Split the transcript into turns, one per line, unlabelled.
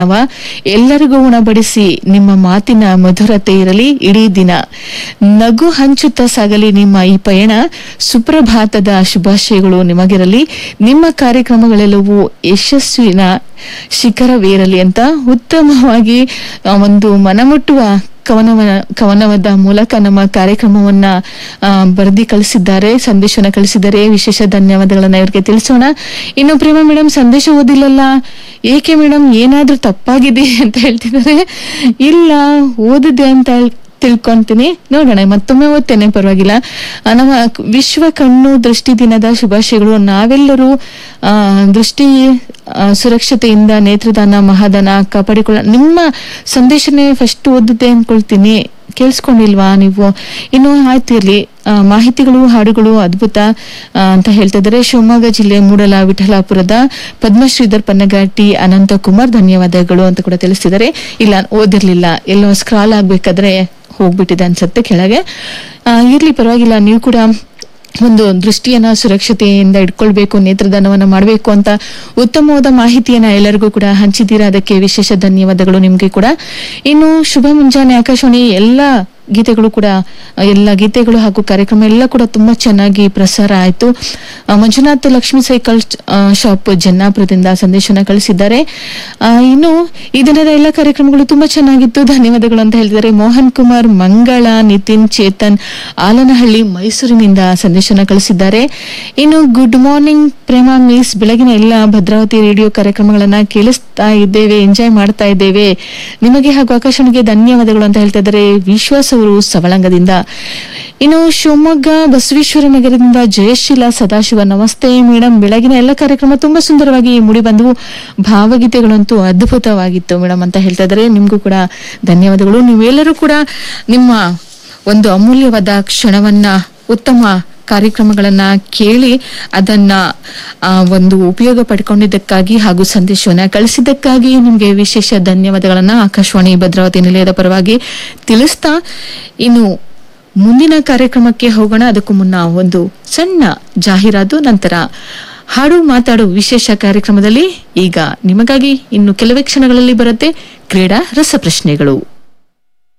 ಅವ ಎಲ್ಲರಿಗೂ ಉಣಬಡಿಸಿ ನಿಮ್ಮ ಮಾತಿನ ಮಧುರತೆ ಇರಲಿ ಇಡೀ ದಿನ ನಗು ಹಂಚುತ್ತಾ ಸಾಗಲಿ ನಿಮ್ಮ ಈ ಪಯಣ ಸುಪ್ರಭಾತದ ಶುಭಾಶಯಗಳು ನಿಮಗಿರಲಿ ನಿಮ್ಮ ಕಾರ್ಯಕ್ರಮಗಳೆಲ್ಲವೂ ಯಶಸ್ವಿನ ಶಿಖರವೇರಲಿ ಅಂತ ಉತ್ತಮವಾಗಿ ಆ, ಒಂದು ಮನಮುಟ್ಟುವ ಕವನವ ಕವನದ ಮೂಲಕ ನಮ್ಮ ಕಾರ್ಯಕ್ರಮವನ್ನ ಆ, ಬರೆದಿ ಕಳಿಸಿದ್ದಾರೆ ಸಂದೇಶವನ್ನ ಕಳಿಸಿದ್ದಾರೆ ವಿಶೇಷ ಧನ್ಯವಾದಗಳನ್ನ ಇವ್ರಿಗೆ ತಿಳಿಸೋಣ ಇನ್ನು ಪ್ರೇಮ ಮೇಡಮ್ ಸಂದೇಶ ಓದಿಲ್ಲಲ್ಲ ಏಕೆ ಮೇಡಮ್ ಏನಾದ್ರೂ ತಪ್ಪಾಗಿದೆ ಅಂತ ಹೇಳ್ತಿದ್ದಾರೆ ಇಲ್ಲ ಓದಿದೆ ಅಂತ ಹೇಳ್- ತಿಳ್ಕೊಂತೀನಿ ನೋಡೋಣ ಮತ್ತೊಮ್ಮೆ ಓದ್ತೇನೆ ಪರವಾಗಿಲ್ಲ ಆ, ನಮ್ಮ ವಿಶ್ವ ಕಣ್ಣು ದೃಷ್ಟಿ ದಿನದ ಶುಭಾಶಯಗಳು ನಾವೆಲ್ಲರೂ ಆ, ದೃಷ್ಟಿ ಆ, ಸುರಕ್ಷತೆಯಿಂದ ನೇತ್ರದಾನ ಮಹಾದಾನ ಕಾಪಾಡಿಕೊಳ್ಳ ನಿಮ್ಮ ಸಂದೇಶನೇ ಫಸ್ಟ್ ಓದಿದೆ ಅನ್ಕೊಳ್ತೀನಿ ಕೇಳಿಸ್ಕೊಂಡಿಲ್ವಾ ನೀವು ಇನ್ನು ಆಯ್ತು ಇರ್ಲಿ ಆ, ಮಾಹಿತಿಗಳು ಹಾಡುಗಳು ಅದ್ಭುತ ಆ, ಅಂತ ಹೇಳ್ತಾ ಇದ್ದಾರೆ ಶಿವಮೊಗ್ಗ ಜಿಲ್ಲೆ ಮೂಡಲ ವಿಠಲಾಪುರದ ಪದ್ಮಶ್ರೀಧರ್ ಪನ್ನಗಾಟಿ ಅನಂತಕುಮಾರ್ ಧನ್ಯವಾದಗಳು ಅಂತ ಕೂಡ ತಿಳಿಸಿದ್ದಾರೆ ಇಲ್ಲ ಓದಿರ್ಲಿಲ್ಲ ಎಲ್ಲೋ ಸ್ಕ್ರಾಲ್ ಆಗ್ಬೇಕಾದ್ರೆ ಹೋಗ್ಬಿಟ್ಟಿದೆ ಅನ್ಸತ್ತೆ ಕೆಳಗೆ ಆ, ಇರ್ಲಿ ಪರವಾಗಿಲ್ಲ ನೀವು ಕೂಡ ಒಂದು ದೃಷ್ಟಿಯನ್ನ ಸುರಕ್ಷತೆಯಿಂದ ಇಟ್ಕೊಳ್ಬೇಕು ನೇತ್ರದಾನವನ್ನ ಮಾಡಬೇಕು ಅಂತ ಉತ್ತಮವಾದ ಮಾಹಿತಿಯನ್ನ ಎಲ್ಲರಿಗೂ ಕೂಡ ಹಂಚಿದ್ದೀರಾ ಅದಕ್ಕೆ ವಿಶೇಷ ಧನ್ಯವಾದಗಳು ನಿಮ್ಗೆ ಕೂಡ ಇನ್ನು ಶುಭ ಮುಂಜಾನೆ ಆಕಾಶವಾಣಿ ಎಲ್ಲ ಗೀತೆಗಳು ಕೂಡ ಆ, ಎಲ್ಲ ಗೀತೆಗಳು ಹಾಗೂ ಕಾರ್ಯಕ್ರಮ ಎಲ್ಲ ಕೂಡ ತುಂಬಾ ಚೆನ್ನಾಗಿ ಪ್ರಸಾರ ಆಯ್ತು ಆ, ಮಂಜುನಾಥ್ ಲಕ್ಷ್ಮಿ ಸೈಕಲ್ ಆ, ಶಾಪ್ ಜನ್ನಾಪುರದಿಂದ ಸಂದೇಶನ ಕಳಿಸಿದ್ದಾರೆ ಆ, ಇನ್ನು ಈ ದಿನದ ಎಲ್ಲ ಕಾರ್ಯಕ್ರಮಗಳು ತುಂಬಾ ಚೆನ್ನಾಗಿತ್ತು ಧನ್ಯವಾದಗಳು ಅಂತ ಹೇಳಿದ್ದಾರೆ ಮೋಹನ್ ಕುಮಾರ್ ಮಂಗಳ ನಿತಿನ್ ಚೇತನ್ ಆಲನಹಳ್ಳಿ ಮೈಸೂರಿನಿಂದ ಸಂದೇಶನ ಕಳಿಸಿದ್ದಾರೆ ಇನ್ನು ಗುಡ್ ಮಾರ್ನಿಂಗ್ ಪ್ರೇಮ ಮಿಸ್ ಬೆಳಗಿನ ಎಲ್ಲ ಭದ್ರಾವತಿ ರೇಡಿಯೋ ಕಾರ್ಯಕ್ರಮಗಳನ್ನ ಕೇಳಿಸ್ತಾ ಇದ್ದೇವೆ ಎಂಜಾಯ್ ಮಾಡ್ತಾ ಇದ್ದೇವೆ ನಿಮಗೆ ಹಾಗೂ ಆಕಾಶವಾಣಿಗೆ ಧನ್ಯವಾದಗಳು ಅಂತ ಹೇಳ್ತಾ ಇದ್ದಾರೆ ವಿಶ್ವಾಸ್ ಅವರು ಸವಳಂಗದಿಂದ ಇನ್ನು ಶಿವಮೊಗ್ಗ ಬಸವೇಶ್ವರ ನಗರದಿಂದ ಜಯಶೀಲ ಸದಾಶಿವ ನಮಸ್ತೆ ಮೇಡಮ್ ಬೆಳಗಿನ ಎಲ್ಲ ಕಾರ್ಯಕ್ರಮ ತುಂಬಾ ಸುಂದರವಾಗಿ ಮೂಡಿ ಬಂದವು ಭಾವಗೀತೆಗಳಂತೂ ಅದ್ಭುತವಾಗಿತ್ತು ಮೇಡಮ್ ಅಂತ ಹೇಳ್ತಾ ಇದ್ದಾರೆ ನಿಮ್ಗೂ ಕೂಡ ಧನ್ಯವಾದಗಳು ನೀವೆಲ್ಲರೂ ಕೂಡ ನಿಮ್ಮ ಒಂದು ಅಮೂಲ್ಯವಾದ ಕ್ಷಣವನ್ನ ಉತ್ತಮ ಕಾರ್ಯಕ್ರಮಗಳನ್ನ ಕೇಳಿ ಅದನ್ನ ಆ, ಒಂದು ಉಪಯೋಗ ಪಡ್ಕೊಂಡಿದ್ದಕ್ಕಾಗಿ ಹಾಗೂ ಸಂದೇಶವನ್ನ ಕಳಿಸಿದ್ದಕ್ಕಾಗಿ ನಿಮ್ಗೆ ವಿಶೇಷ ಧನ್ಯವಾದಗಳನ್ನ ಆಕಾಶವಾಣಿ ಭದ್ರಾವತಿ ನಿಲಯದ ಪರವಾಗಿ ತಿಳಿಸ್ತಾ ಇನ್ನು ಮುಂದಿನ ಕಾರ್ಯಕ್ರಮಕ್ಕೆ ಹೋಗೋಣ ಅದಕ್ಕೂ ಮುನ್ನ ಒಂದು ಸಣ್ಣ ಜಾಹೀರಾತು ನಂತರ ಹಾಡು ಮಾತಾಡು ವಿಶೇಷ ಕಾರ್ಯಕ್ರಮದಲ್ಲಿ ಈಗ ನಿಮಗಾಗಿ ಇನ್ನು ಕೆಲವೇ ಕ್ಷಣಗಳಲ್ಲಿ ಬರುತ್ತೆ ಕ್ರೀಡಾ ರಸಪ್ರಶ್ನೆಗಳು